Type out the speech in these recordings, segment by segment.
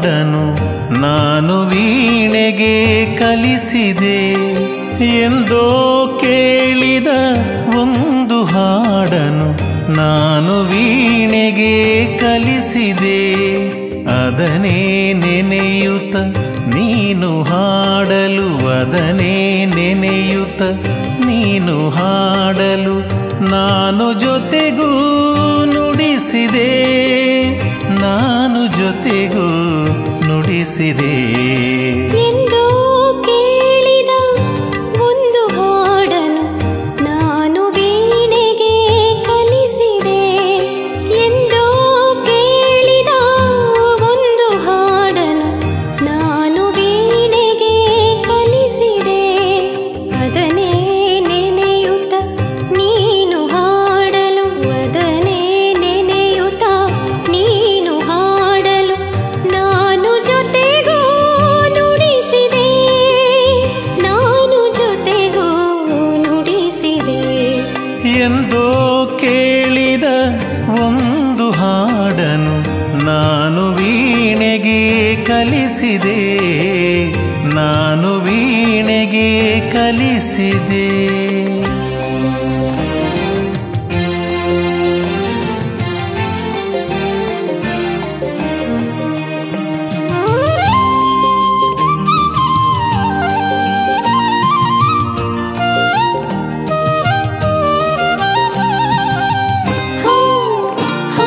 ಹಾಡನು ನಾನು ವೀಣೆಗೆ ಕಲಿಸಿದೆ ಎಂದೋ ಕೇಳಿದ ಒಂದು ಹಾಡನು ನಾನು ವೀಣೆಗೆ ಕಲಿಸಿದೆ ಅದನೇ ನೆನೆಯುತ್ತ ನೀನು ಹಾಡಲು ಅದನೇ ನೆನೆಯುತ್ತ ನೀನು ಹಾಡಲು ನಾನು ಜೊತೆಗೂ ನುಡಿಸಿದೆ ನಾನು ಜೊತೆಗೂ ನುಡಿಸಿದೆ ಎಂದೋ ಕೇಳಿದ ಒಂದು ಹಾಡನು ನಾನು ವೀಣೆಗೆ ಕಲಿಸಿದೆ ಎಂದೋ ಕೇಳಿದ ಒಂದು ಹಾಡನು ನಾನು ವೀಣೆಗೆ ಕಲಿಸಿದೆ ಅದನ್ನೇ ನೆನೆಯುತ್ತ ನೀನು ಹಾಡಲು ಅದನ್ನೇ ನೆನೆಯುತ್ತ ನೀನು ಹಾಡಲು ನಾನು ಜೊತೆಗೂ ನುಡಿಸಿದೆ ನಾನು ಜೊತೆಗೂ ನುಡಿಸಿದೆ ಎಂದೋ ಕೇಳಿದ ಒಂದು ಹಾಡನು ನಾನು ವೀಣೆಗೆ ಕಲಿಸಿದೆ ನಾನು ವೀಣೆಗೆ ಕಲಿಸಿದೆ ಹೋ ಹೋ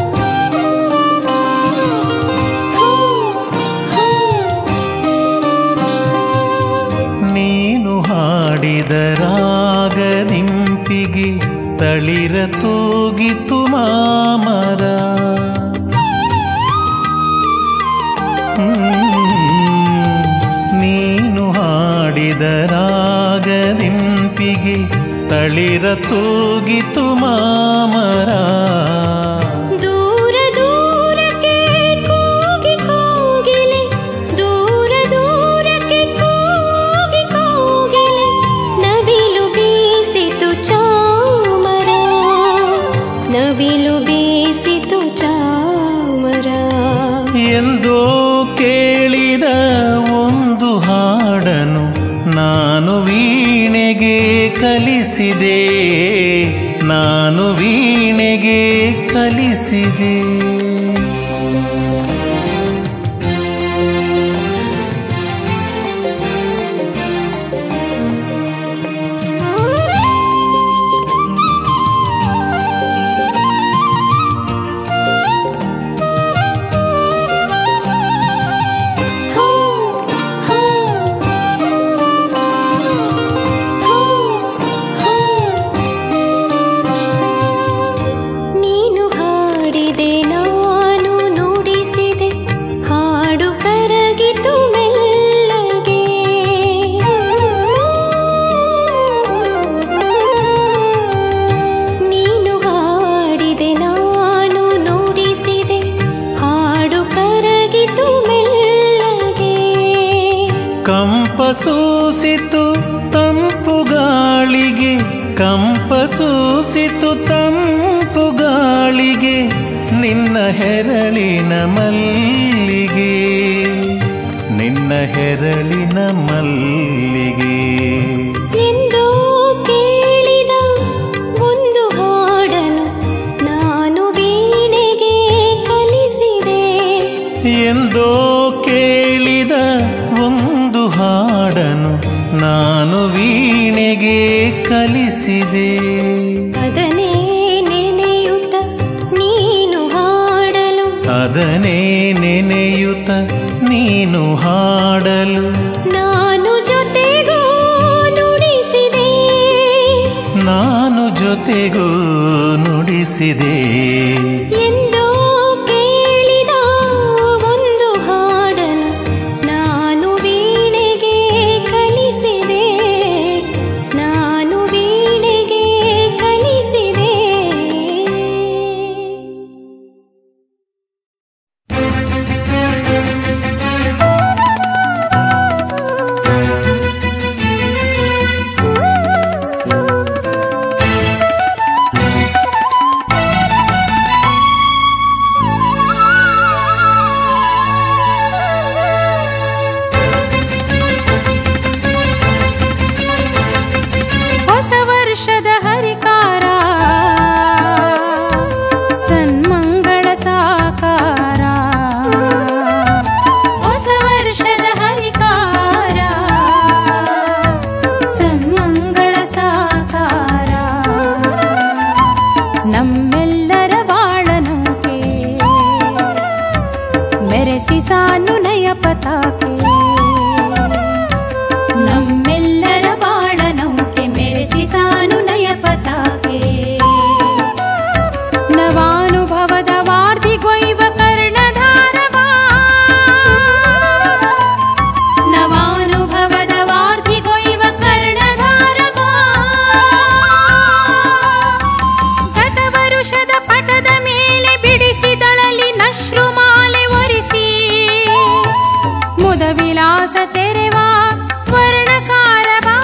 ಹೋ ನೀನು ಹಾಡಿದ ರಾಗದಿಂಪಿಗೆ ತಳಿರ ತೂಗಿತು ಮಾಮರ ಹ್ಮ್. ನೀನು ಹಾಡಿದ ರಾಗದಿಂಪಿಗೆ ತಳಿರ ತೂಗಿತು ಮಾಮರ ದೂರ ದೂರಕ್ಕೆ ಕೂಗಿ ಕೋಗಿಲೆ ದೂರ ದೂರಕ್ಕೆ ಕೂಗಿ ಕೋಗಿಲೆ ನವಿಲು ಬೀಸಿತು ಚಾಮರ ನವಿಲು ಬೀಸಿತು ಚಾಮರ ಎಂದೋ ಕೇಳಿದ ಒಂದು ಹಾಡನು ನಾನು ವೀಣೆಗೆ ಕಲಿಸಿದೆ ನಾನು ವೀಣೆಗೆ ಕಲಿಸಿದೆ ಹೋ ಹೋ ಹೋ ಹೋ ನೀನು ಹಾಡಿದೆ ನಾನು ನುಡಿಸಿದೆ ಹಾಡು ಕರಗಿತು ಮೆಲ್ಲಗೆ ನೀನು ಹಾಡಿದೆ ನಾನು ನುಡಿಸಿದೆ ಹಾಡು ಕರಗಿತು ಮೆಲ್ಲಗೆ ಕಂಪ ಸೂಸಿತು ತಂಪು ಗಾಳಿಗೆ ಕಂಪ ಸೂಸಿತು ತಂಪು ಗಾಳಿಗೆ ನಿನ್ನ ಹೆರಳಿನ ಮಲ್ಲಿಗೆ ನಿನ್ನ ಹೆರಳಿನ ಮಲ್ಲಿಗೆ ಎಂದೋ ಕೇಳಿದ ಒಂದು ಹಾಡನು ನಾನು ವೀಣೆಗೆ ಕಲಿಸಿದೆ ಎಂದೋ ಕೇಳಿದ ಒಂದು ಹಾಡನು ನಾನು ವೀಣೆಗೆ ಕಲಿಸಿದೆ ಅದನ್ನೇ ನೆನೆಯುತ್ತ ನೀನು ಹಾಡಲು ಅದನೇ ನೆನೆಯುತ್ತ ನೀನು ಹಾಡಲು ನಾನು ಜೊತೆಗೂ ನುಡಿಸಿದೆ ನಾನು ಜೊತೆಗೂ ನುಡಿಸಿದೆ ಎಂದೋ ಕೇಳಿದ ಒಂದು ಹಾಡನು ನಾನು ವೀಣೆಗೆ ಕಲಿಸಿದೆ ನಾನು ವೀಣೆಗೆ ಕಲಿಸಿದೆ ಿ ಮೆರೆಸಿ ಸಾನು ನಯ ಪತಾಕೆ ನಮ್ಮೆಲ್ಲರ ಬಾಳ ನೌಕೆ ಮೆರೆಸಿ ಸಾನು ನಯ ಪತಾಕೆ ನವಾನುಭವದ ವಾರ್ಧಿಗೊಯ್ವ ಕರ್ಣಧಾರವಾ ನವಾನುಭವದ ವಾರ್ಧಿಗೊಯ್ವ ಕರ್ಣಧಾರವಾ ಗತ ವರುಷದ ಪಟದ ಮೇಲೆ ಬಿಡಿಸಿದಳಲಿ ನಶ್ರುಮಾಲೆ ಒರಿಸಿ ಮುದ ವಿಲಾಸ ತೆರೆವ ವರ್ಣಕಾರವಾ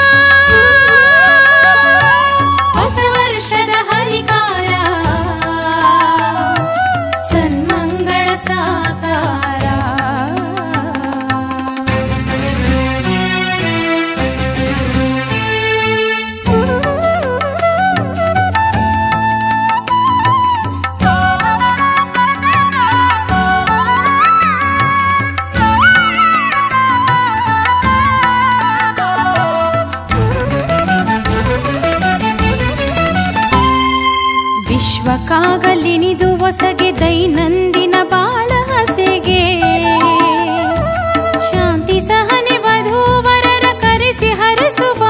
ಹೊಸ ವರ್ಷದ ಹರಿಕಾರ ಸನ್ಮಂಗಳ ಸಾಕಾರ ವಿಶ್ವಕ್ಕಾಗಲಿನಿದು ಹೊಸಗೆ ದೈನಂದಿನ ಬಾಳ ಹಸೆಗೆ ಶಾಂತಿ ಸಹನೆ ವಧೂವರರ ಕರೆಸಿ ಹರಸುವ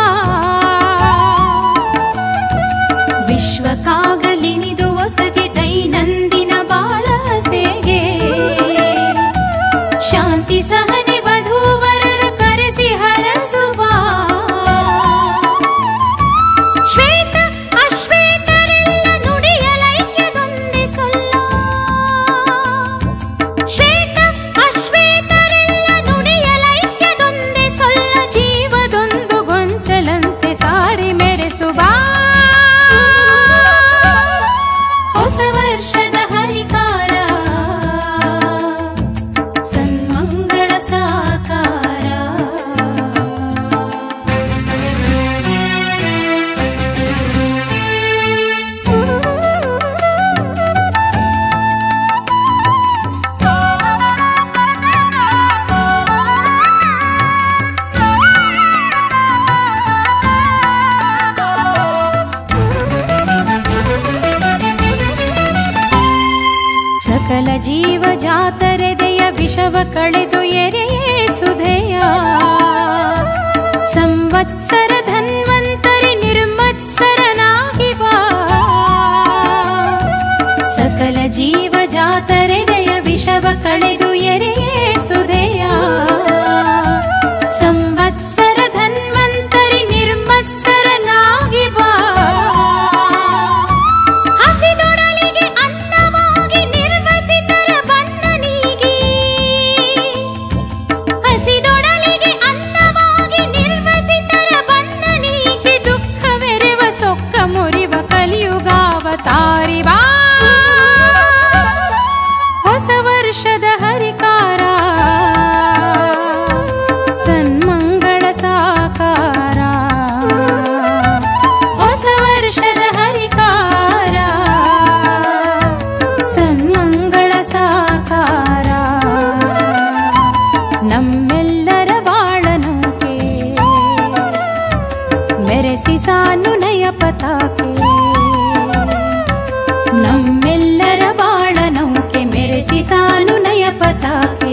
ವಿಶ್ವಕ್ಕಾಗಲಿನಿದು ಹೊಸಗೆ ದೈನಂದಿನ ಬಾಳ ಹಸೆಗೆ ಶಾಂತಿ ಸಹನೆ ವಧೂವರರ ಕರೆಸಿ ಹರಸುವ ಶ್ವೇತ ಅಶ್ವೇತರೆಲ್ಲ ನುಡಿಯಲೈಕ್ಯದೊಂದೇ ಸೊಲ್ಲ ಶ್ವೇತ ಅಶ್ವೇತರೆಲ್ಲ ನುಡಿಯಲೈಕ್ಯದೊಂದೇ ಸೊಲ್ಲ ಜೀವದೊಂದು ಗೊಂಚಲಂತೆ ಸಾರಿ ಮೆರೆಸುವ ಹೊಸ ವರ್ಷದ ಹರಿಕಾರ ಸನ್ಮಂಗಳ ಸಾಕಾರ ಸಕಲ ಜೀವ ಜಾತರೆದೆಯ ವಿಷವ ಕಳೆದು ಎರೆಯೇ ಸುಧೆಯ ಸಂವತ್ಸರ ಧನ್ವಂತರಿ ನಿರ್ಮತ್ಸರನಾಗಿ ಬಾ ಸಕಲ ಜೀವ ಜಾತರೆದೆಯ ವಿಷವ ಕಳೆದು ಎರೆಯೇ ಸುಧೆಯ ಸಂವತ್ಸರ ಧನ್ವಂತರಿ ನಿರ್ಮತ್ಸರನಾಗಿ ಬಾ ಹಸಿದೊಡಲಿಗೆ ಅನ್ನವಾಗಿ ನಿರ್ವಸಿತರ ಬನ್ನನಿಗೆ ಹಸಿದೊಡಲಿಗೆ ಅನ್ನವಾಗಿ ನಿರ್ವಸಿತರ ಬನ್ನನಿಗೆ ದುಃಖವೆರೆವ ಸೊಕ್ಕ ಮುರಿವ ಕಲಿಯುಗಾವತಾರಿವಾ ಹೊಸ ವರ್ಷದ ಹರಿಕಾರ ಸನ್ಮಂಗಳ ಸಾಕಾರ ಹೊಸ ವರ್ಷದ ಹರಿಕಾರ ಸನ್ಮಂಗಳ ಸಾಕಾರ ನಮ್ಮೆಲ್ಲರ ಬಾಳ ನೌಕೆ ಮೆರೆಸಿ ಸಾನು ನಯ ಪತಾಕೆ ನಮ್ಮೆಲ್ಲರ ಬಾಳ ನೌಕೆ ಮೆರೆಸಿ ಸಾನು ನಯ ಪತಾಕೆ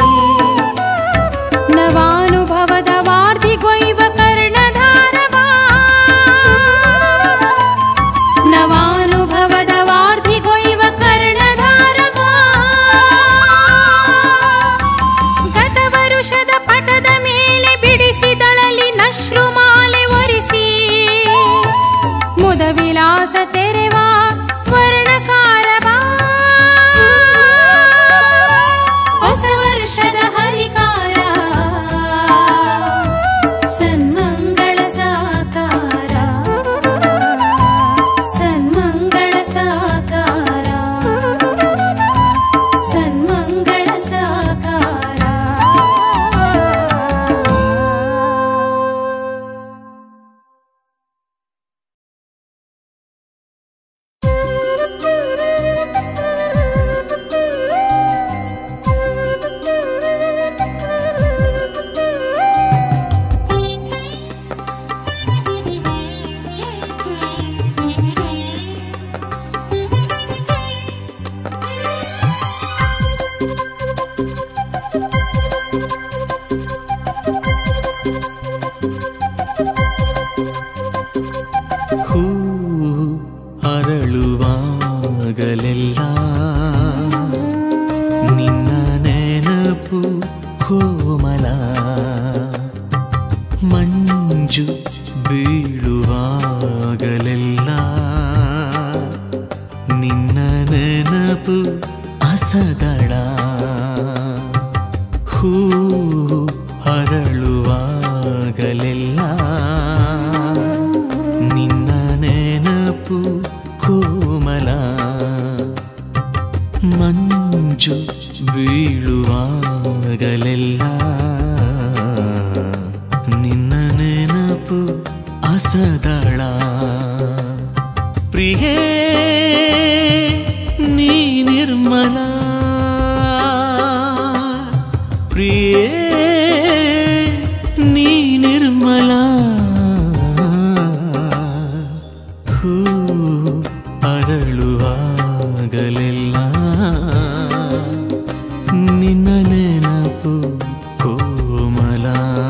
ನವಾನುಭವದ ವಾರ್ಧಿಗೊಯ್ವ ಕರ್ಣಧಾರವಾ ನವಾನುಭವದ ವಾರ್ಧಿಗೊಯ್ವ ಕರ್ಣಧಾರವಾ ಗತ ವರುಷದ ಪಟದ ಮೇಲೆ ಬಿಡಿಸಿದಳಲಿ ನಶ್ರುಮಾಲೆ ಒರಿಸಿ ಮುದ ವಿಲಾಸ ತೆರೆವ ವರ್ಣಕಾರವಾ ಹೊಸ ವರ್ಷ ಹೂ ಅರಳುವಾಗಲೆಲ್ಲ ನಿನ್ನ ನೆನಪು ಕೋಮಲ ಮಂಜು ಬೀಳುವಾಗಲೆಲ್ಲ ನಿನ್ನ ನೆನಪು ಅಸದಳ ಪ್ರಿಯೇ ನೀ ನಿರ್ಮಲ ಪ್ರಿಯೇ ನೀ ನಿರ್ಮಲ ಹೂ ಅರಳುವಾಗಲೆಲ್ಲ ನಿನ್ನ ನೆನಪು ಕೋಮಲ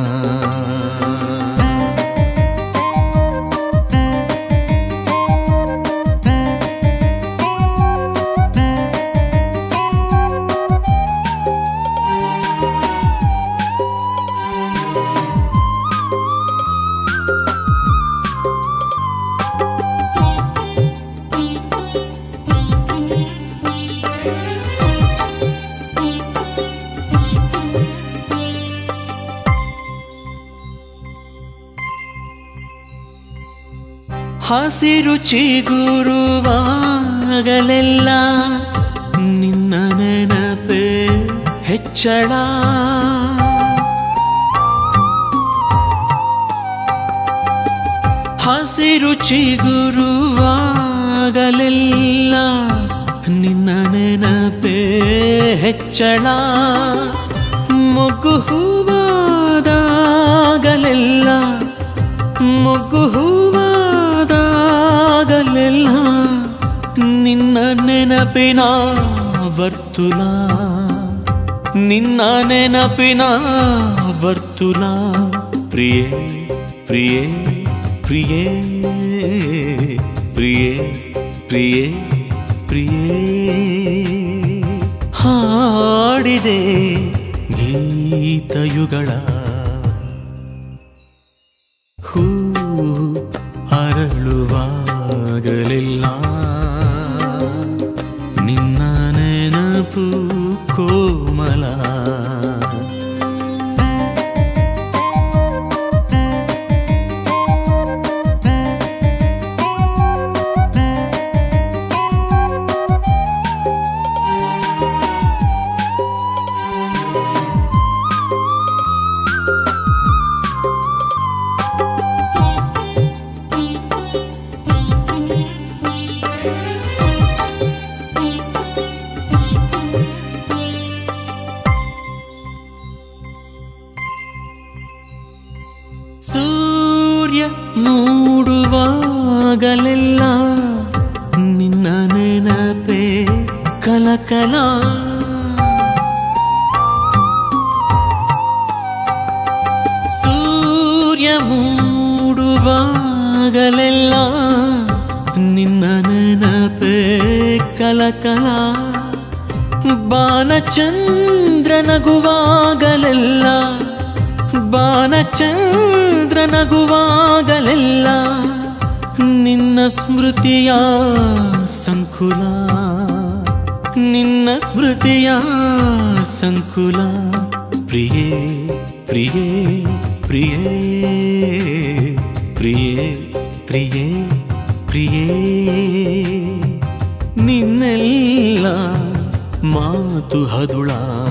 ಹಸಿರು ಚಿಗುರುವಾಗಲೆಲ್ಲ ನಿನ್ನ ನೆನಪೇ ಹೆಚ್ಚಳ ಹಸಿರು ಚಿಗುರುವಾಗಲೆಲ್ಲ ನಿನ್ನ ನೆನಪೇ ಹೆಚ್ಚಳ ಮೊಗ್ಗು ಹೂವಾದಾಗಲೆಲ್ಲ ಮೊಗ್ಗು ಹೂವಾದಾಗಲೆಲ್ಲ ನಿನ್ನ ನೆನಪಿನ ವರ್ತುಲ ನಿನ್ನ ನೆನಪಿನ ವರ್ತುಲ ಪ್ರಿಯೇ ಪ್ರಿಯೇ ಪ್ರಿಯೇ ಪ್ರಿಯೇ ಪ್ರಿಯೇ ಪ್ರಿಯೇ ಹಾಡಿದೆ ಗೀತಯುಗಳ ಹೂ ಅರಳುವಾಗಲಿಲ್ಲ ನಿನ್ನ ನೆನಪು ಕೋಮಲ ಸೂರ್ಯ ಮೂಡುವಾಗಲೆಲ್ಲ ನಿನ್ನ ನೆನಪೇ ಕಲಕಲ ಸೂರ್ಯ ಮೂಡುವಾಗಲೆಲ್ಲ ನಿನ್ನ ನೆನಪೇ ಕಲಕಲ ಬಾನಚಂದ್ರ ನಗುವಾಗಲೆಲ್ಲ ಬಾನಚಂದ್ರ ನಗುವಾಗಲೆಲ್ಲ ನಿನ್ನ ಸ್ಮೃತಿಯ ಸಂಕುಲ ನಿನ್ನ ಸ್ಮೃತಿಯ ಸಂಕುಲ ಪ್ರಿಯೇ ಪ್ರಿಯೇ ಪ್ರಿಯೇ ಪ್ರಿಯೇ ಪ್ರಿಯೇ ಪ್ರಿಯೇ ನಿನ್ನೆಲ್ಲ ಮಾತು ಹದುಳ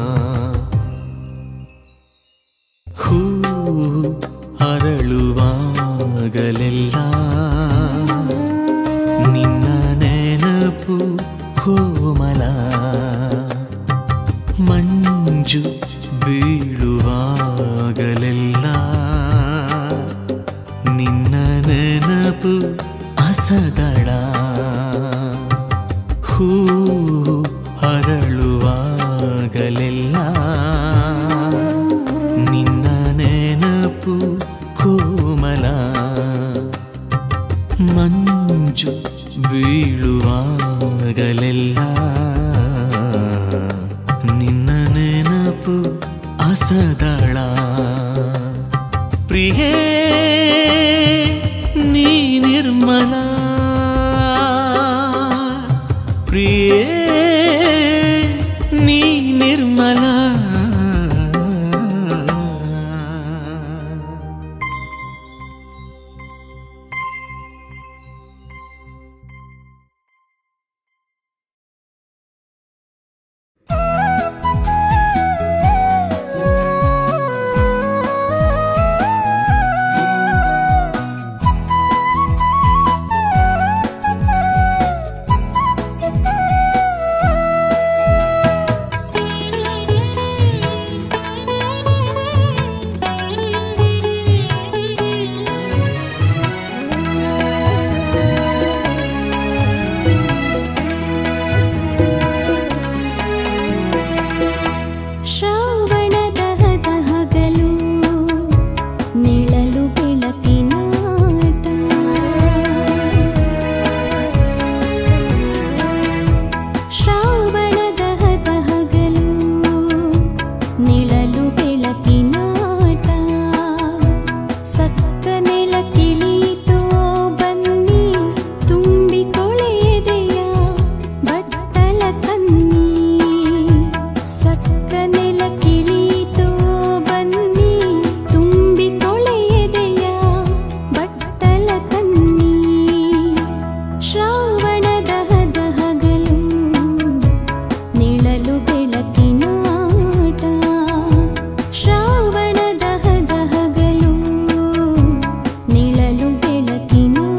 ಹೂ ಅರಳುವಾಗಲೆಲ್ಲ ನಿನ್ನ ನೆನಪು ಕೋಮಲ ಮಂಜು ಬೀಳುವಾಗಲೆಲ್ಲ ನಿನ್ನ ನೆನಪು ಅಸದಳ ಹೂ ಅರಳುವಾಗಲೆಲ್ಲ ನಿನ್ನ ನೆನಪು ಕೋಮಲ ಮಂಜು ಬೀಳುವಾಗಲೆಲ್ಲ ನಿನ್ನ ನೆನಪು ಅಸದಳ ಪ್ರಿಯೇ ನೀ ನಿರ್ಮಲ ಪ್ರಿಯೇ ನೀ ನಿರ್ಮಲ ಶ್ರಾವಣದ ಹಗಲು ನಿಳಲು ಬೆಳಕಿನಾಟ ಶ್ರಾವಣದ ಹಗಲು ನಿಳಲು ಬೆಳಕಿನಾಟ ಸಕ್ಕ ನೆಲ ತಿಳಿಯಿತೋ ಬನ್ನಿ ತುಂಬಿ ಕೊಳೆಯದೆಯ ಬಟ್ಟಲ ತನ್ನಿ ಸಕ್ಕ ನೆಲ ಕಿಳಿಯಿತೋ ಬನ್ನಿ ತುಂಬಿ ಕೊಳೆಯದೆಯ ಬಟ್ಟಲ ತನ್ನಿ ಶ್ರಾವಣದ ಹಗಲು ನಿಳಲು ಬೆಳಕಿನಾಟ ಶ್ರಾವಣದ ಹಗಲು ನಿಳಲು ಬೆಳಕಿನಾಟ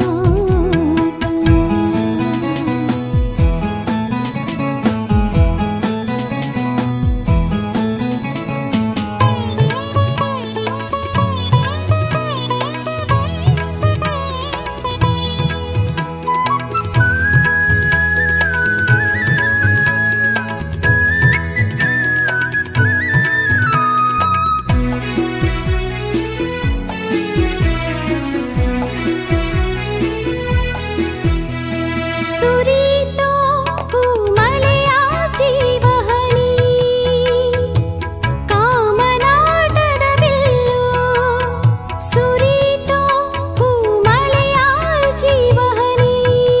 ಸುರಿತೋ ಮಳೆಯ ಜೀವಹನಿ ಕಾಮನಾಟದ ಬಿಲ್ಲು ಸುರಿತೋ ಮಳೆಯ ಜೀವಹನಿ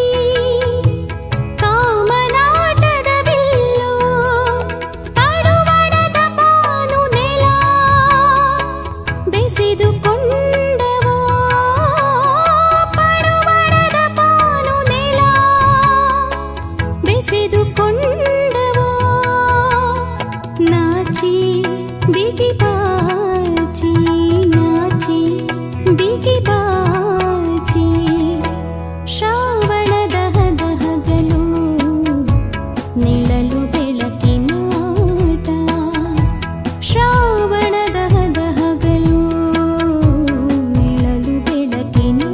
ಕಾಮನಾಟದ ಬಿಲ್ಲು ತಡುವಣದ ಬಾನು ನೆಲ ಬೆಸೆದುಕೊಂಡವೋ ಪಡುವಣದ ಬಾನು ನೆಲ ಬೆಸೆದುಕೊಂಡವೋ ನಾಚಿ ಬಿಗಿ ಬಾಚಿ ನಾಚಿ ಬಿಗಿ ಬಾಚಿ ಶ್ರಾವಣದ ಹಗಲು ನಿಳಲು ಬೆಳಕಿನಾಟ ಶ್ರಾವಣದ ಹಗಲು ನಿಳಲು ಬೆಳಕಿನಾಟ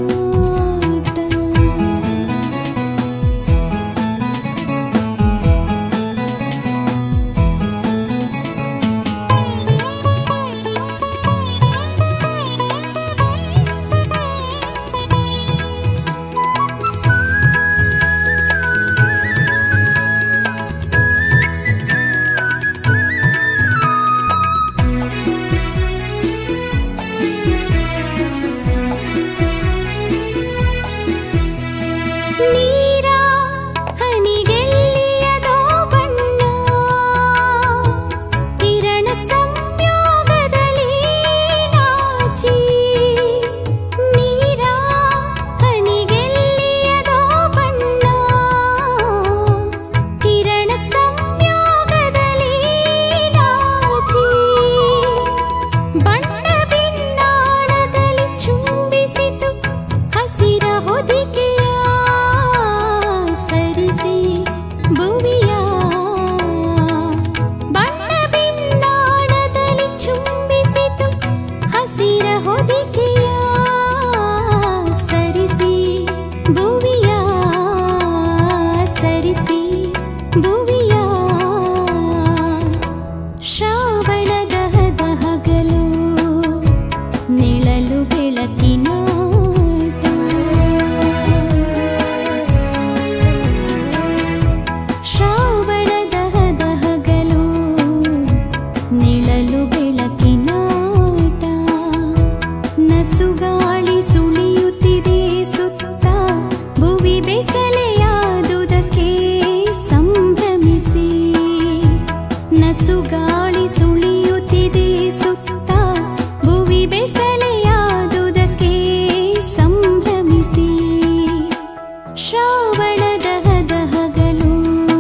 ಬಿರುಗಾಳಿ ಸುಳಿಯುತ್ತಿದೆ ಸುತ್ತ ಭುವಿ ಬೆಸಲೆಯಾದುದಕ್ಕೆ ಸಂಭ್ರಮಿಸಿ ಶ್ರಾವಣದ ಹದ ಹಗಲು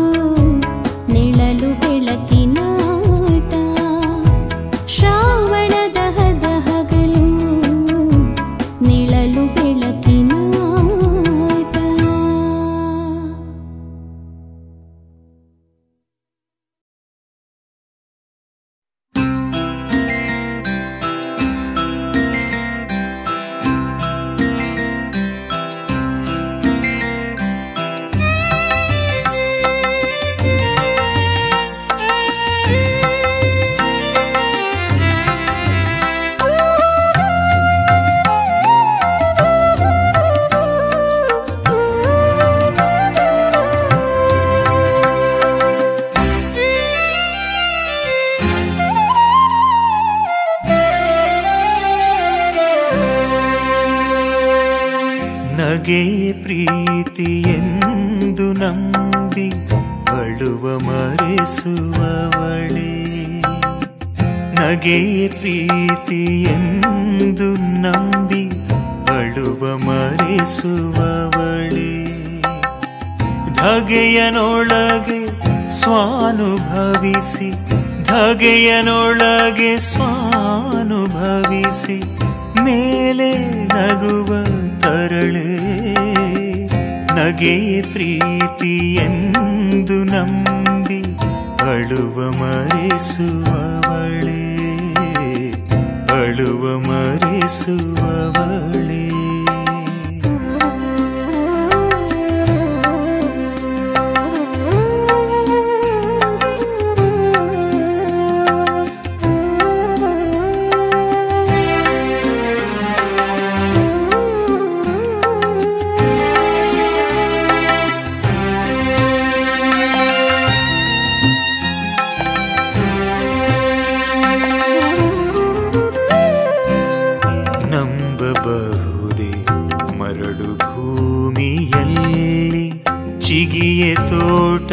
ನಿಳಲು ಬೆಳಕಿನ ಆಟ ಶ್ರಾವಣದ ಹದ ಹಗಲು ನಿಳಲು ಬೆಳಕಿನ ಆಟ ನಗೆ ಪ್ರೀತಿ ಎಂದು ನಂಬಿ ಅಳುವ ಮರೆಸುವವಳೆ ನಗೆ ಪ್ರೀತಿ ಎಂದು ನಂಬಿ ಅಳುವ ಮರೆಸುವವಳೆ ಧಗೆಯನೊಳಗೆ ಸ್ವಾನುಭವಿಸಿ ಧಗೆಯನೊಳಗೆ ಸ್ವಾನುಭವಿಸಿ ಮೇಲೆ ನಗುವ ತರಳೆ ನಗೆ ಪ್ರೀತಿ ಎಂದು ನಂಬಿ ಅಳುವ ಮರೆಸುವವಳೆ ಅಳುವ ಮರೆಸುವವಳೆ ನಂಬಬಹುದೇ ಮರಳು ಭೂಮಿಯಲ್ಲಿ ಚಿಗಿಯೆ ತೋಟ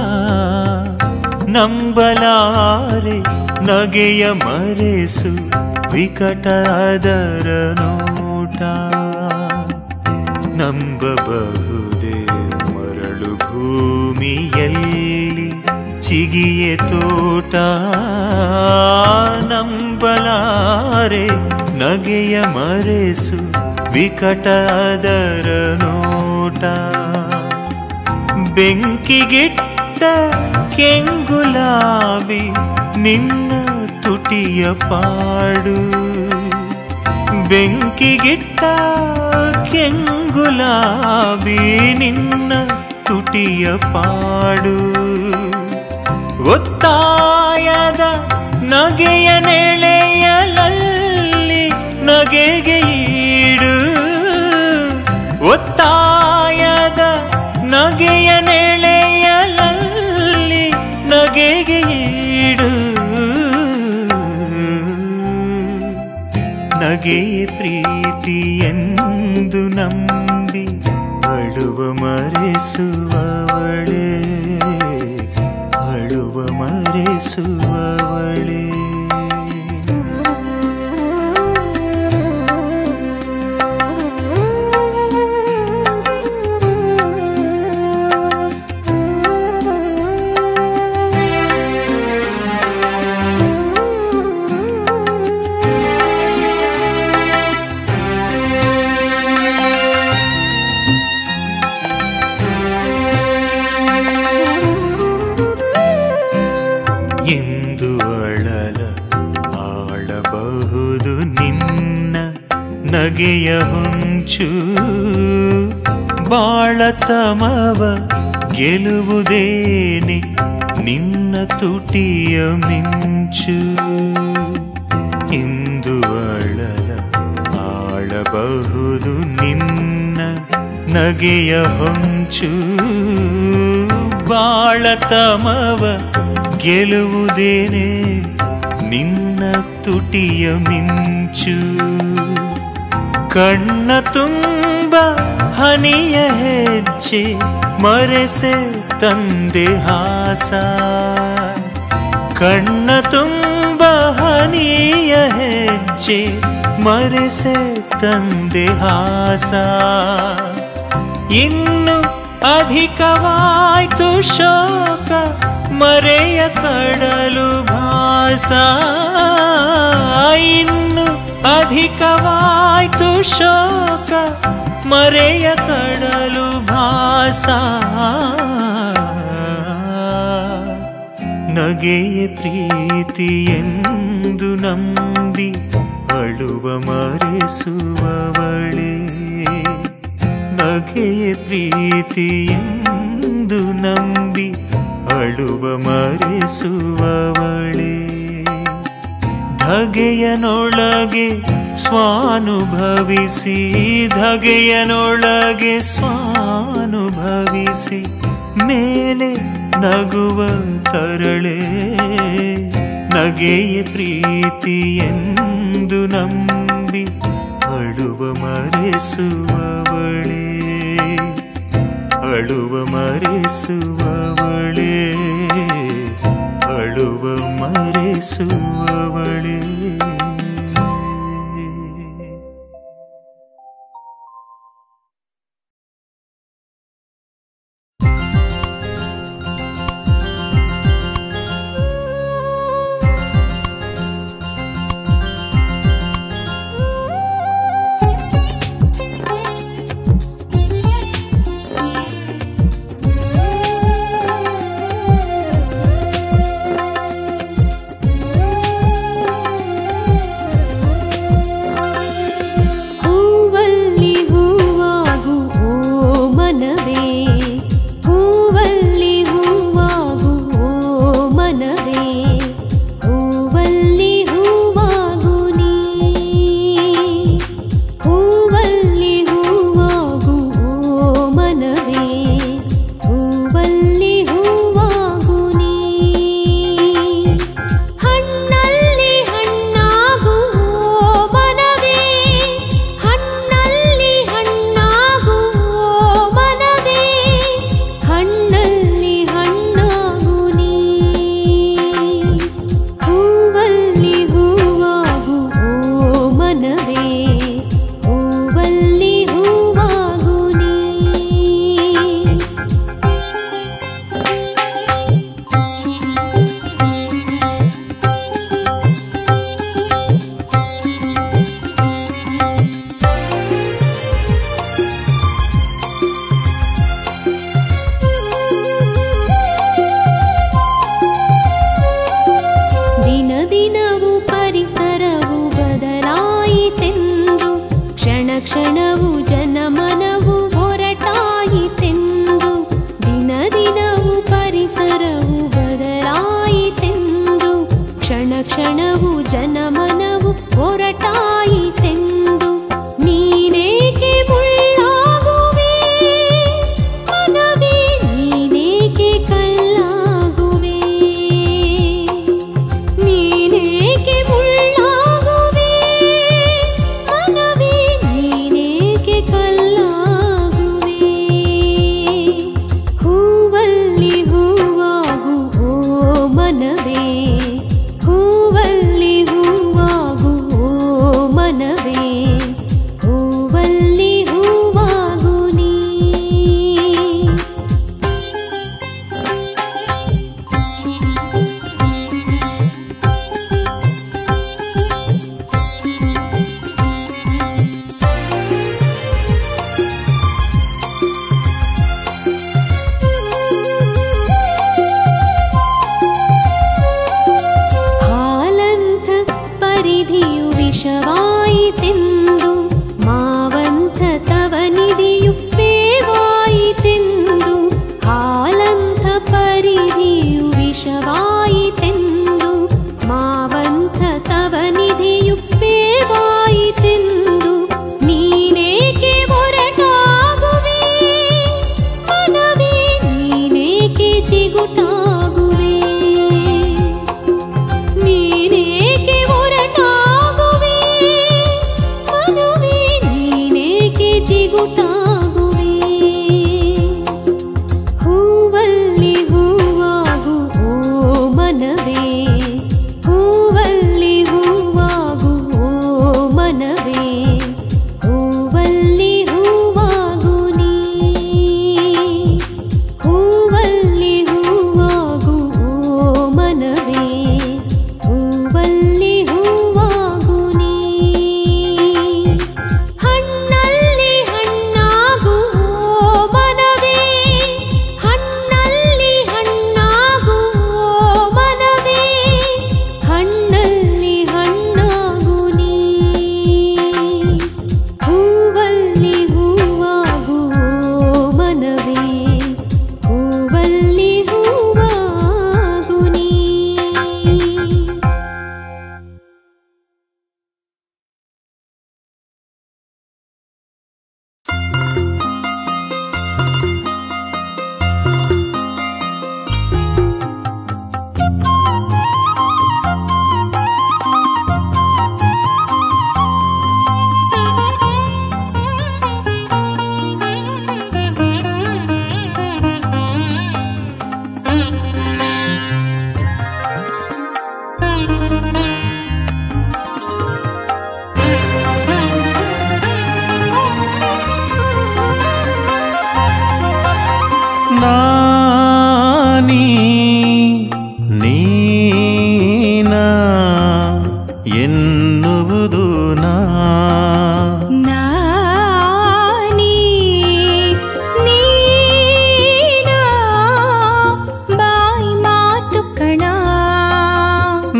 ನಂಬಲಾರೆ ನಗೆಯ ಮರೆಸು ವಿಕಟ ಅದರ ನೋಟ ನಂಬಬಹುದೇ ಮರಳು ಭೂಮಿಯಲ್ಲಿ ಚಿಗಿಯೆ ತೋಟ ನಂಬಲಾರೆ ನಗೆಯ ಮರೆಸು ವಿಕಟ ಅದರ ನೋಟ ಬೆಂಕಿಗಿಟ್ಟ ಕೆಂಗುಲಾಬಿ ನಿನ್ನ ತುಟಿಯ ಪಾಡು ಬೆಂಕಿಗಿಟ್ಟ ಕೆಂಗುಲಾಬಿ ನಿನ್ನ ತುಟಿಯ ಪಾಡು ಒತ್ತಾಯದ ನಗೆಯ ನೆಳೆಯಲಲ್ಲಿ ನಗೆಗೆ ಈಡು ಒತ್ತಾಯದ ನಗೆಯ ನೆಳೆಯಲಲ್ಲಿ ನಗೆಗೆ ಈಡು ನಗೆ ಪ್ರೀತಿ ಎಂದು ನಂಬಿ ಅಳುವ ಮರೆಸುವವಳೆ ಅಳುವ ಮರೆಸುವವಳೆ ಎಂದು ಅಳಲ ಆಳಬಹುದು ನಿನ್ನ ನಗೆಯ ಹೊಂಚು ಬಾಳತಮವ ಗೆಲುವುದೇನೆ ನಿನ್ನ ತುಟಿಯ ಮಿಂಚು ಎಂದು ಅಳಲ ಆಳಬಹುದು ನಿನ್ನ ನಗೆಯ ಹೊಂಚು ಬಾಳತಮವ ಗೆಲುವುದೇನೆ ನಿನ್ನ ತುಟಿಯ ಮಿಂಚು ಕಣ್ಣ ತುಂಬ ಹನಿಯ ಹೆಜ್ಜೆ ಮರೆಸೆ ತಂದೆ ಹಾಸ ಕಣ್ಣ ತುಂಬ ಹನಿಯ ಹೆಜ್ಜೆ ಮರೆಸೆ ತಂದೆ ಹಾಸ ಇನ್ನು ಅಧಿಕವಾಯ್ತು ಶೋಕ ಮರೆಯ ಕಡಲು ಭಾಸ ಇನ್ನು ಅಧಿಕವಾಯ್ತು ಶೋಕ ಮರೆಯ ಕಡಲು ಭಾಸ ನಗೆಯ ಪ್ರೀತಿ ಎಂದು ನಂಬಿ ಅಳುವ ಮರೆಸುವವಳೇ ನಗೆಯ ಪ್ರೀತಿ ಎಂದು ನಂಬಿ ಅಳುವ ಮರೆಸುವವಳೇ ಧಗೆಯನೊಳಗೆ ಸ್ವಾನುಭವಿಸಿ ಧಗೆಯನೊಳಗೆ ಸ್ವಾನುಭವಿಸಿ ಮೇಲೆ ನಗುವ ತರಳೆ ನಗೆಯ ಪ್ರೀತಿ ಎಂದು ನಂಬಿ ಅಳುವ ಮರೆಸುವವಳೇ ಅಳುವ ಮರೆಸುವವಳೇ ಅಳುವ ಮರೆಸುವವಳೇ ಹೂವಲ್ಲಿ ಹೂವಾಗು ಓ ಮನವೇ ಹೂವಲ್ಲಿ ಹೂವಾಗು ಓ ಮನವೇ ಹೂವಲ್ಲಿ ಹೂವಾಗು ನೀ ಹೂವಲ್ಲಿ ಹೂವಾಗು ಓ ಮನವೇ ಹೂವಲ್ಲಿ ಹೂವಾಗು ನೀ ಹಣ್ಣಲ್ಲಿ ಹಣ್ಣಾಗು ಓ ಮನವೇ ಹಣ್ಣಲ್ಲಿ ಹಣ್ಣಾಗು ಓ ಮನವೇ ಹಣ್ಣಲ್ಲಿ ಹಣ್ಣಾಗು ನೀ ಹೂವಲ್ಲಿ ಹೂವಾಗು ಓ ಮನವೇ ಹೂವಲ್ಲಿ ಹೂವಾಗು ನೀ ದಿನ ದಿನವೂ ಪರಿಸರವು ಬದಲಾಯಿತೆಂದು ಕ್ಷಣ ಕ್ಷಣವು ಜನಮನವು ಹೊರಟಾಯಿತೆಂದು ದಿನ ದಿನವೂ ಪರಿಸರವು ಬದಲಾಯಿತೆಂದು ಕ್ಷಣ ಕ್ಷಣವು ಜನಮನವು ಹೊರಟಾಯಿತೆಂದು ನೀನೇಕೆ ಮುಳ್ಳಾಗುವೆ ಮನವೇ ನೀನೇಕೆ ಕಲ್ಲಾಗುವೆ ನೀನೇಕೆ ಮುಳ್ಳಾಗುವೆ ಮನವೇ ನೀನೇಕೆ ಕಲ್ಲಾಗುವೆ ಹೂವಲ್ಲಿ ಹೂವಾಗು ಓ ಮನವೇ ಹೂವಲ್ಲಿ ಹೂವಾಗು ಓ ಮನವೇ ಹೂವಲ್ಲಿ ಹೂವಾಗು ನೀ ಹಾಲಂಥ ಪರಿಧಿಯು ವಿಷವಾಯಿತೆಂದು ಮಾವಂಥ ತವನಿಧಿಯು ಬೇವಾಯಿತೆಂದು ಹಾಲಂಥ ಪರಿಧಿಯು ವಿಷವಾಯಿತೆಂದು ಮಾವಂಥ ತವನಿಧಿಯು ಬೇವಾಯಿತೆಂದು ನೀನೇಕೆ ಹೊರಟಾಗುವೆ ಮನವೇ ನೀನೇಕೆ ಜಿಗುಟಾಗುವೆ ನೀನೇಕೆ ಹೊರಟಾಗುವೆ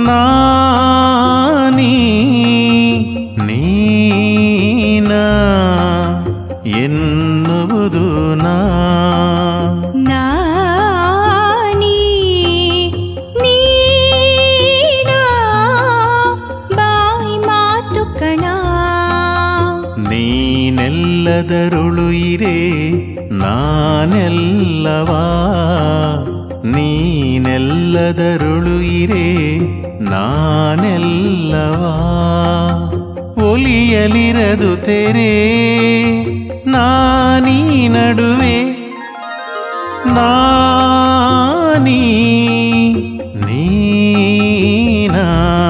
ನಾನೀ ನೀನ ಎನ್ನುವುದು ನಾ ನಾನೀ ನೀನಾ ಬಾಯಿ ಮಾತು ಕಣ ನೀನೆಲ್ಲದರುಳು ಇರೆ ನಾನೆಲ್ಲವಾ ನೀನೆಲ್ಲದರುಳು ಇರೆ ನಾನೆಲ್ಲವಾ ಒಲಿಯಲಿರದು ತೆರೆ ನಾನೀ ನಡುವೆ ನಾನೀ ನೀನಾ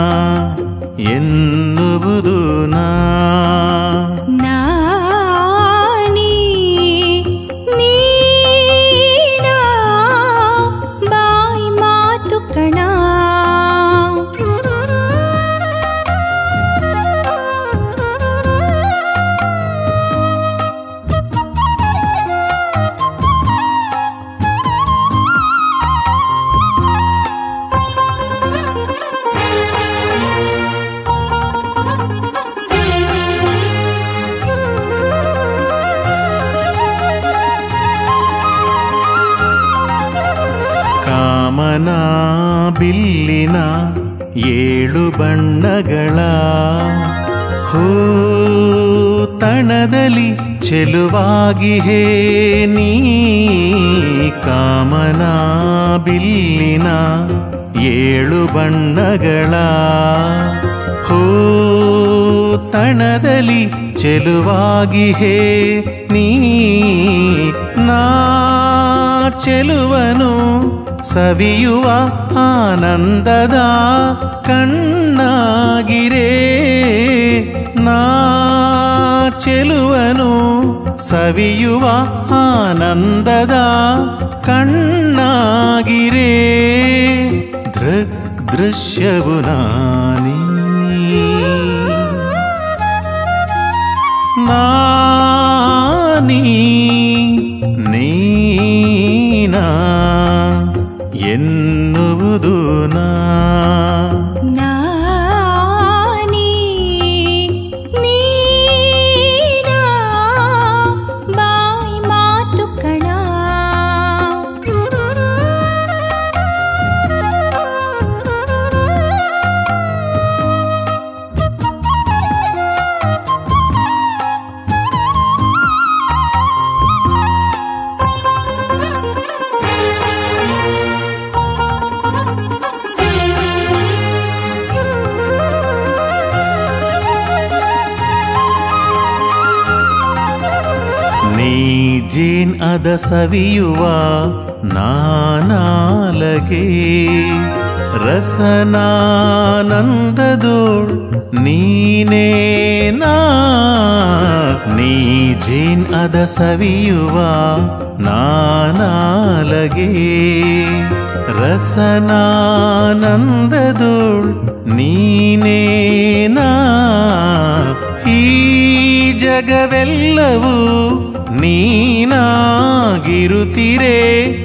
ಎನ್ನುವುದು ನಾ ನಾನೀ ನೀನಾ ಬಾಯಿ ಮಾತು ಕಣ ಕಾಮನ ಬಿಲ್ಲಿನ ಏಳು ಬಣ್ಣಗಳ ಹೂ ತಣದಲ್ಲಿ ಚೆಲುವಾಗಿ ಹೇ ನೀ ಕಾಮನ ಬಿಲ್ಲಿನ ಏಳು ಬಣ್ಣಗಳ ಹೂ ತಣದಲ್ಲಿ ಚೆಲುವಾಗಿ ಹೇ ನೀ ನಾ ಚೆಲುವನು ಸವಿಯುವ ಆನಂದದ ಕಣ್ಣಾಗಿರೇ ನಾ ಚೆಲುವನು ಸವಿಯುವ ಆನಂದದ ಕಣ್ಣಾಗಿರೇ ದೃಕ್ ದೃಶ್ಯವು ನಾನೀ ನಾನೀ ನೀನಾ ಎನ್ನುವುದು ನಾ ನಾನೀ ನೀನಾ ಬಾಯಿ ಮಾತು ಕಣ ನೀ ಜೇನ್ ಅದ ಸವಿಯುವ ನಾನಾಲಗೆ ರಸನಾನಂದದೋಳ್ ನೀನೇನಾ ನೀ ಜೇನ್ ಅದ ಸವಿಯುವ ನಾನಾಲಗೆ ರಸನಾನಂದದೋಳ್ ನೀನೇನಾ ಈ ಜಗವೆಲ್ಲವೂ ನೀನಾಗಿರುತ್ತಿರೆ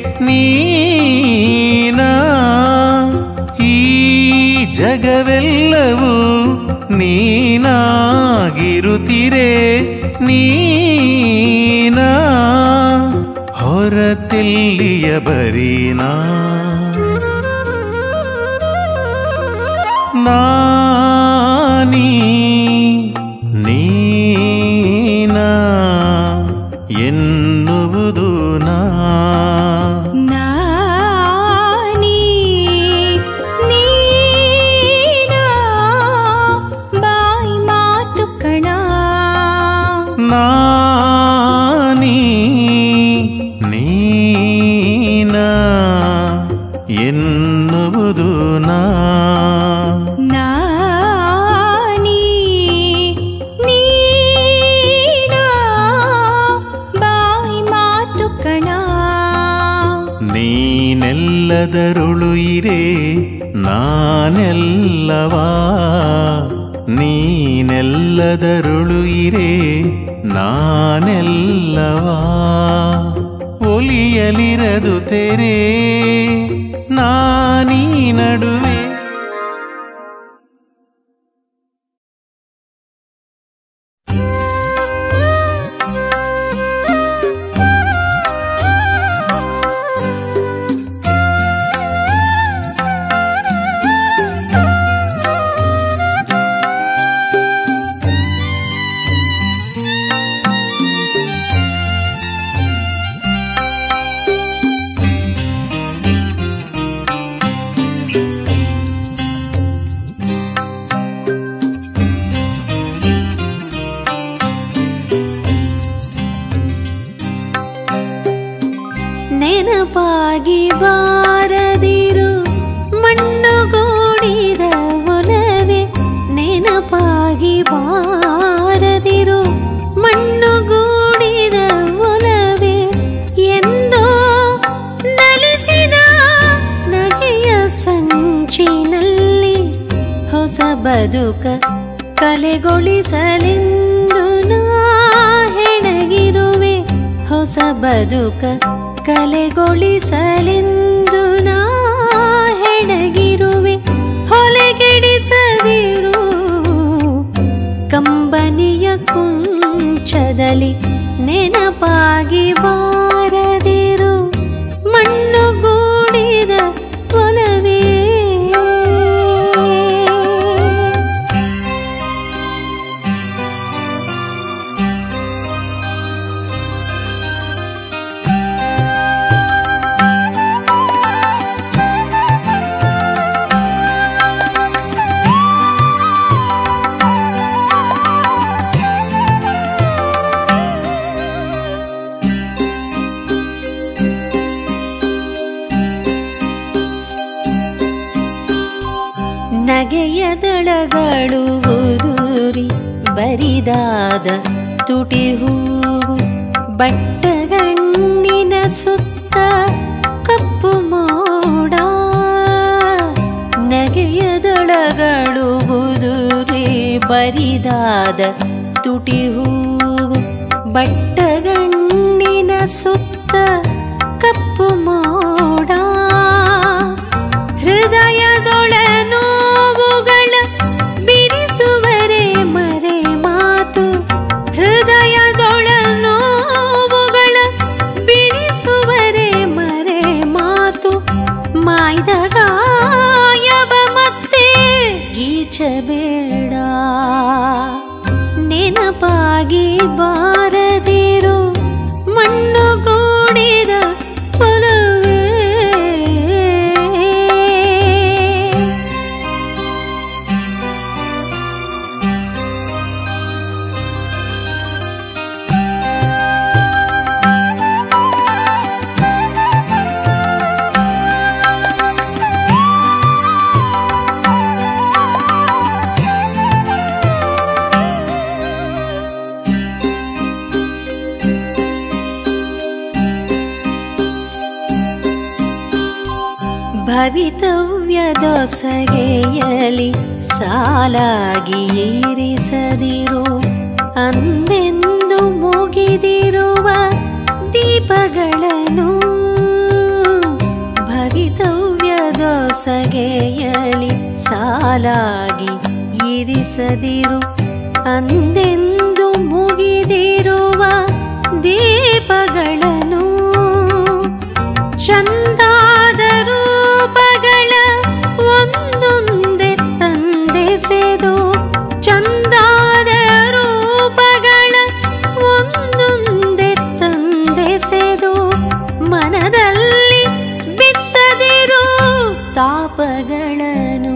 ನೀನಾ ಈ ಜಗವೆಲ್ಲವೂ ನೀನಾಗಿರುತ್ತಿರೆ ನೀನಾ ಹೊರತೆಲ್ಲಿಯ ಬರೀನಾ ನಾನೀ ನೀನಾ ಎನ್ನುವುದು ನಾ ನಾನೀ ನೀನಾ ಬಾಯಿ ಮಾತು ಕಣ ನಾನೀ ನೀನಾ ಎನ್ನುವುದು ನಾ ನಾನೀ ನೀನಾ ಬಾಯಿ ಮಾತು ಕಣ ನೀನೆಲ್ಲದರುಳು ಇರೆ ನಾನೆಲ್ಲವಾ ನೀನೆಲ್ಲದರುಳು ಇರೆ ನಾನೆಲ್ಲವಾ ಒಲಿಯಲಿರದು ತೆರೆ ನಾನೀ ನಡುವೆ ನೆನಪಾಗಿ ಬಾರದಿರು ಮಣ್ಣುಗೂಡಿದ ಒಲವೇ ನೆನಪಾಗಿ ಬಾರದಿರು ಮಣ್ಣುಗೂಡಿದ ಒಲವೇ ಎಂದೋ ನಲಿಸಿದ ನಗೆಯ ಸಂಚಿನಲ್ಲಿ ಹೊಸ ಬದುಕ ಕಲೆಗೊಳಿಸಲೆಂದು ನಾ ಹೆಣಗಿರುವೆ ಹೊಸ ಬದುಕ ಕಲೆಗೊಳಿಸಲೆಂದು ನಾ ಹೆಣಗಿರುವೆ ಹೊಲೆಗೆಡಿಸದಿರು ಕಂಬನಿಯ ಕುಂಚದಲ್ಲಿ ನೆನಪಾಗಿ ಬಾರದಿರು ಮಣ್ಣುಗೂಡಿದ ಒಲವೇ ನಗೆಯ ದಳಗಳು ಉದುರಿ ಬರಿದಾದ ತುಟಿ ಹೂವು ಬಟ್ಟಗಣ್ಣಿನ ಸುತ್ತ ಕಪ್ಪು ಮೋಡ ನಗೆಯ ದಳಗಳು ಉದುರಿ ಬರಿದಾದ ತುಟಿ ಹೂವು ಬಟ್ಟಗಣ್ಣಿನ ಸುತ್ತ ಕಪ್ಪು ಮೋಡ ಹೃದಯದೊಳ ನೋವುಗಳ ಬಿರಿಸುವರೆ ಮರೆ ಮಾತು ಹೃದಯದೊಳ ನೋವುಗಳ ಬಿರಿಸುವರೆ ಮರೆ ಮಾತು ಮಾಯ್ದ ಗಾಯವ ಮತ್ತೆ ಗೀಚಬೇಡ ನೆನಪಾಗಿ ಬಾರದಿರು ಮಣ್ಣುಗೂಡಿದ ಒಲವೇ ಭವಿತವ್ಯದೊಸಗೆಯಲಿ ಸಾಲಾಗಿ ಏರಿಸದಿರು ಅಂದೆಂದು ಮುಗಿದಿರುವ ದೀಪಗಳನ್ನು ಭವಿತವ್ಯದೊಸಗೆಯಲಿ ಸಾಲಾಗಿ ಇರಿಸದಿರು ಅಂದೆಂದು ಮುಗಿದಿರುವ ದೀಪಗಳನ್ನು ಚಂದಾದ ರೂಪಗಳ ಒಂದೊಂದೆ ತಂದೆಸೆದು ಚಂದಾದ ರೂಪಗಳ ಒಂದೊಂದೆ ತಂದೆಸೆದು ಮನದಲ್ಲಿ ಬಿತ್ತದಿರು ತಾಪಗಳನ್ನು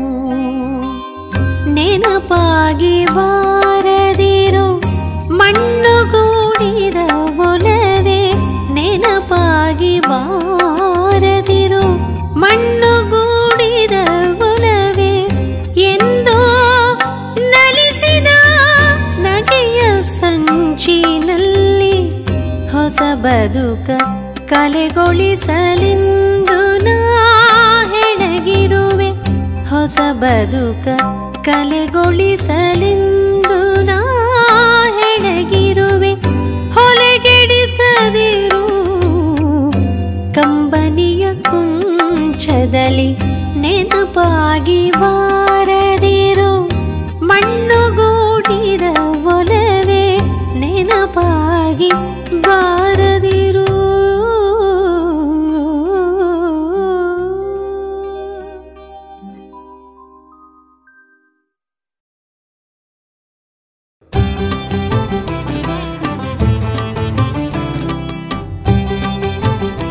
ನೆನಪಾಗಿ ಬಾರದಿರು ಮಣ್ಣುಗೂಡಿದ ಒಲವೇ ನೆನಪಾಗಿ ಬಾರದಿರು ಮಣ್ಣುಗೂಡಿದ ಒಲವೇ ಎಂದೋ ನಲಿಸಿದ ನಗೆಯ ಸಂಚಿನಲ್ಲಿ ಹೊಸ ಬದುಕ ಕಲೆಗೊಳಿಸಲೆಂದು ನಾ ಹೆಣಗಿರುವೆ ಹೊಸ ಬದುಕ ಕಲೆಗೊಳಿಸಲೆಂದು ನಾ ಹೆಣಗಿರುವೆ ಹೊಲೆಗೆಡಿಸದಿರು ಕಂಬನಿಯ ಕುಂಚದಲ್ಲಿ ನೆನಪಾಗಿ ಬಾರದಿರು ಮಣ್ಣುಗೂಡಿದ ಒಲವೇ ನೆನಪಾಗಿ ಬಾರದಿರು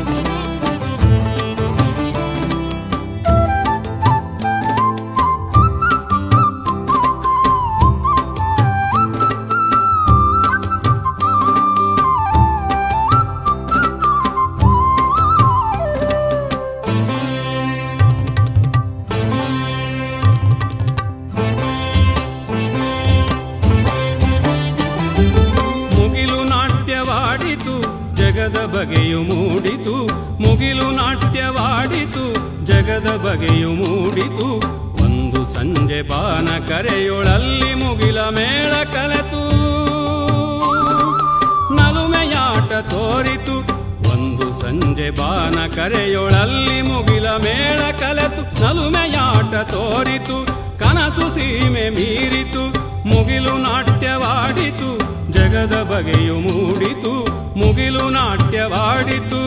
ಿ ಜಗದ ಬಗೆಯು ಮೂಡಿತು ಮುಗಿಲು ನಾಟ್ಯವಾಡಿತು ಜಗದ ಬಗೆಯು ಮೂಡಿತು ಒಂದು ಸಂಜೆ ಬಾನ ಕರೆಯೊಳಲ್ಲಿ ಮುಗಿಲ ಮೇಳ ಕಲೆತು ನಲುಮೆಯಾಟ ತೋರಿತು ಒಂದು ಸಂಜೆ ಬಾನ ಕರೆಯೊಳಲ್ಲಿ ಮುಗಿಲ ಮೇಳ ಕಲೆತು ನಲುಮೆಯಾಟ ತೋರಿತು ಕನಸು ಸೀಮೆ ಮೀರಿತು ಮುಗಿಲು ನಾಟ್ಯವಾಡಿತು ಜಗದ ಬಗೆಯು ಮೂಡಿತು ಮುಗಿಲು ನಾಟ್ಯವಾಡಿತು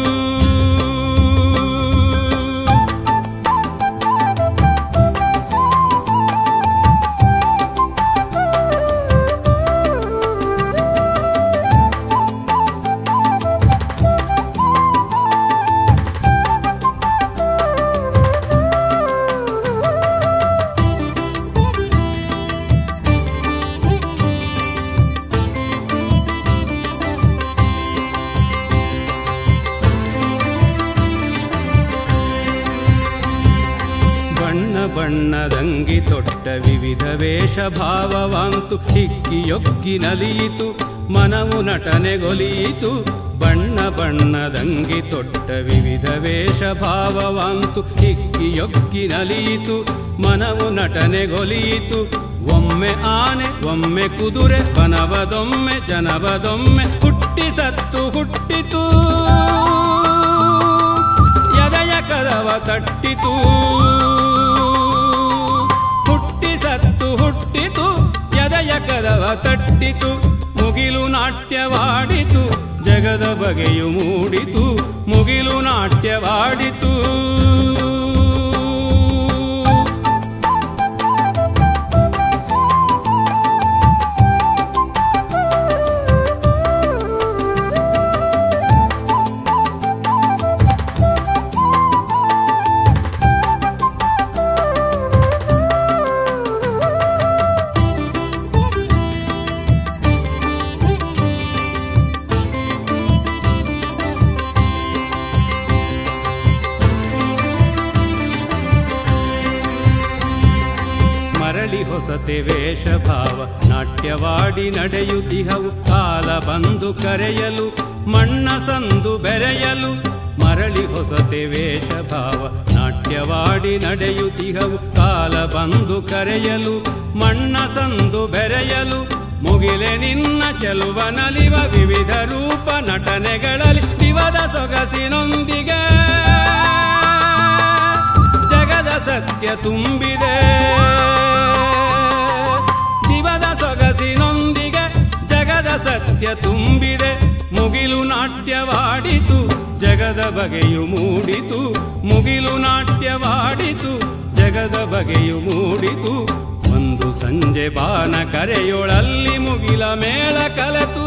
ಬಣ್ಣ ಬಣ್ಣದಂಗಿ ತೊಟ್ಟ ವಿವಿಧ ವೇಷ ಭಾವವಾಂತು ಹಿಕ್ಕಿಯೊಕ್ಕಿ ನಲಿಯಿತು ಮನವು ನಟನೆಗೊಲಿಯಿತು ಬಣ್ಣ ಬಣ್ಣದಂಗಿ ತೊಟ್ಟ ವಿವಿಧ ವೇಷ ಭಾವವಾಂತು ಹಿಕ್ಕಿಯೊಕ್ಕಿ ನಲಿಯಿತು ಮನವು ನಟನೆಗೊಲಿಯಿತು ಒಮ್ಮೆ ಆನೆ ಒಮ್ಮೆ ಕುದುರೆ ಬನವದೊಮ್ಮೆ ಜನವದೊಮ್ಮೆ ಹುಟ್ಟಿ ಸತ್ತು ಹುಟ್ಟಿತು ಎದೆಯ ಕದವ ತಟ್ಟಿತು ಹುಟ್ಟಿ ಸತ್ತು ಹುಟ್ಟಿತು ಎದೆಯ ಕದವ ತಟ್ಟಿತು ಮುಗಿಲು ನಾಟ್ಯವಾಡಿತು ಜಗದ ಬಗೆಯು ಮೂಡಿತು ಮುಗಿಲು ನಾಟ್ಯವಾಡಿತು ಮರಳಿ ಹೊಸತೆ ವೇಷ ಭಾವ ನಾಟ್ಯವಾಡಿ ನಡೆಯುತ್ತಿಹವು ಕಾಲ ಬಂದು ಕರೆಯಲು ಮಣ್ಣ ಸಂದು ಬೆರೆಯಲು ಮರಳಿ ಹೊಸತೆ ವೇಷ ಭಾವ ನಾಟ್ಯವಾಡಿ ನಡೆಯುತ್ತಿಹವು ಕಾಲ ಬಂದು ಕರೆಯಲು ಮಣ್ಣ ಸಂದು ಬೆರೆಯಲು ಮುಗಿಲೆ ನಿನ್ನ ಚೆಲುವ ನಲಿವ ವಿವಿಧ ರೂಪ ನಟನೆಗಳಲ್ಲಿ ದಿವದ ಸೊಗಸಿನೊಂದಿಗೆ ಜಗದ ಸತ್ಯ ತುಂಬಿದೆ ದಿವದ ಸೊಗಸಿನೊಂದಿಗೆ ಜಗದ ಸತ್ಯ ತುಂಬಿದೆ ಮುಗಿಲು ನಾಟ್ಯವಾಡಿತು ಜಗದ ಬಗೆಯು ಮೂಡಿತು ಮುಗಿಲು ನಾಟ್ಯವಾಡಿತು ಜಗದ ಬಗೆಯು ಮೂಡಿತು ಒಂದು ಸಂಜೆ ಬಾನ ಕರೆಯೊಳಲ್ಲಿ ಮುಗಿಲ ಮೇಳ ಕಲೆತು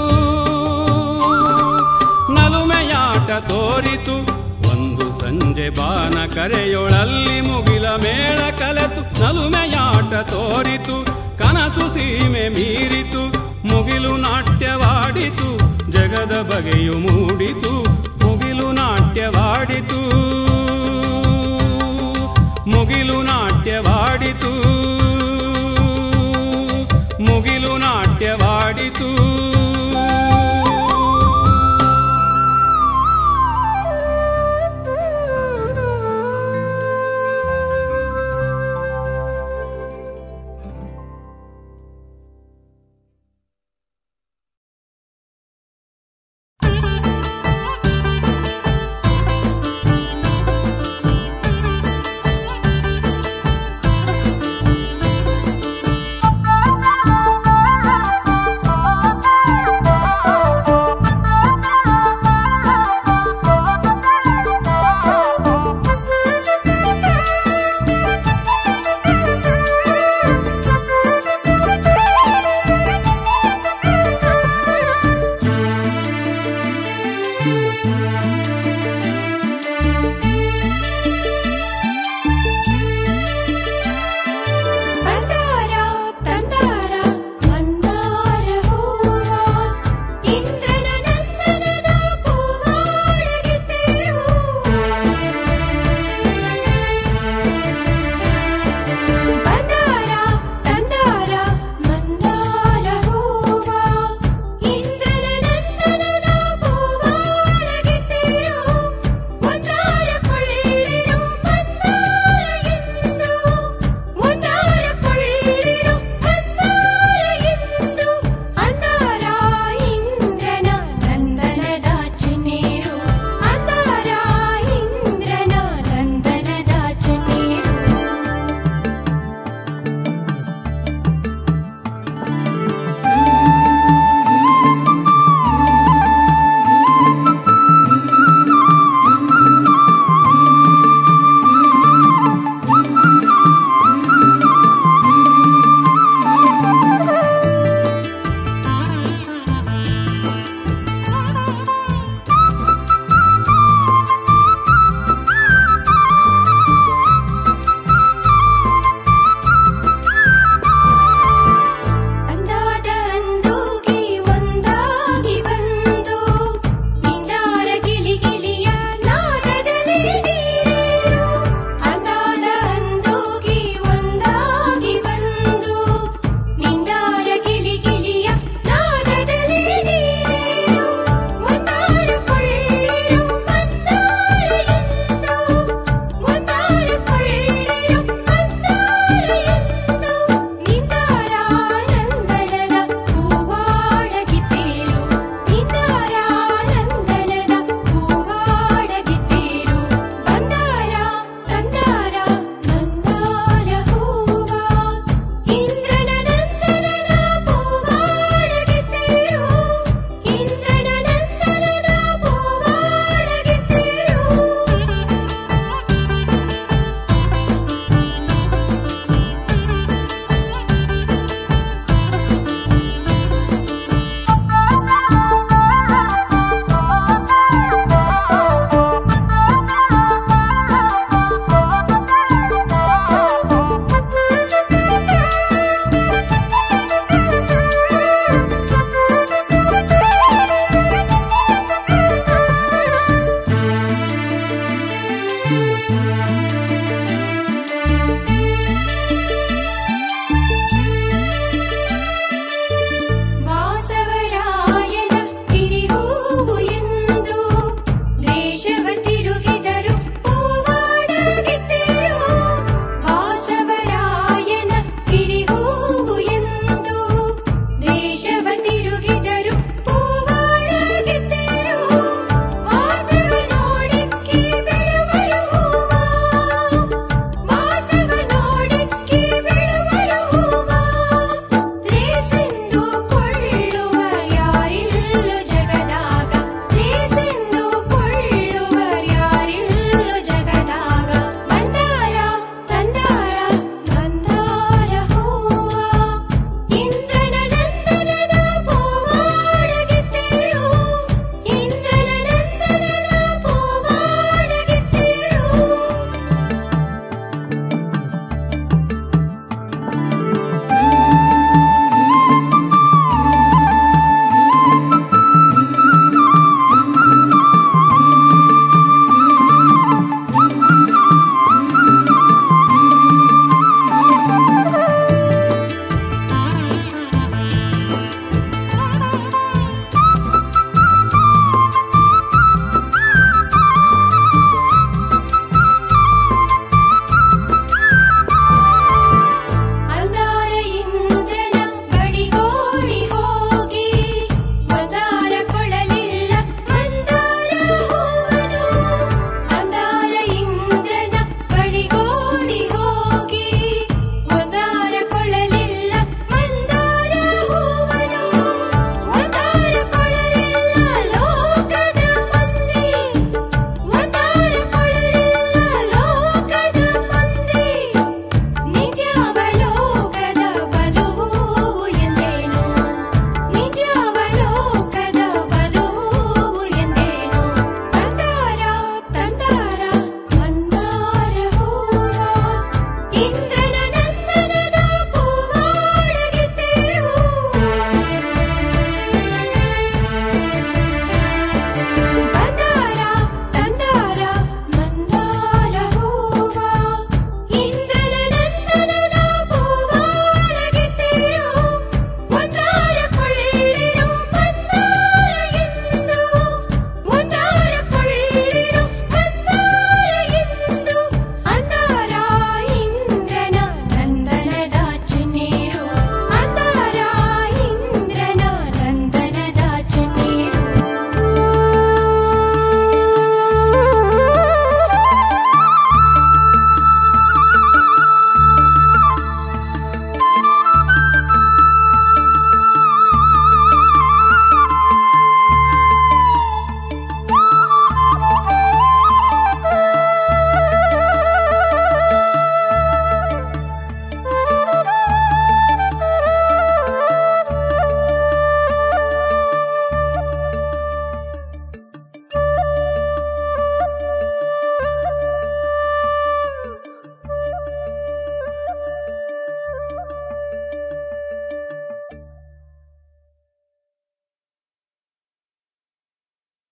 ನಲುಮೆಯಾಟ ತೋರಿತು ಒಂದು ಸಂಜೆ ಬಾನ ಕರೆಯೊಳಲ್ಲಿ ಮುಗಿಲ ಮೇಳ ಕಲೆತು ನಲುಮೆಯಾಟ ತೋರಿತು ಕನಸು ಸೀಮೆ ಮೀರಿತು ಮುಗಿಲು ನಾಟ್ಯವಾಡಿತು ಜಗದ ಬಗೆಯು ಮೂಡಿತು ಮುಗಿಲು ನಾಟ್ಯವಾಡಿತು ಮುಗಿಲು ನಾಟ್ಯವಾಡಿತು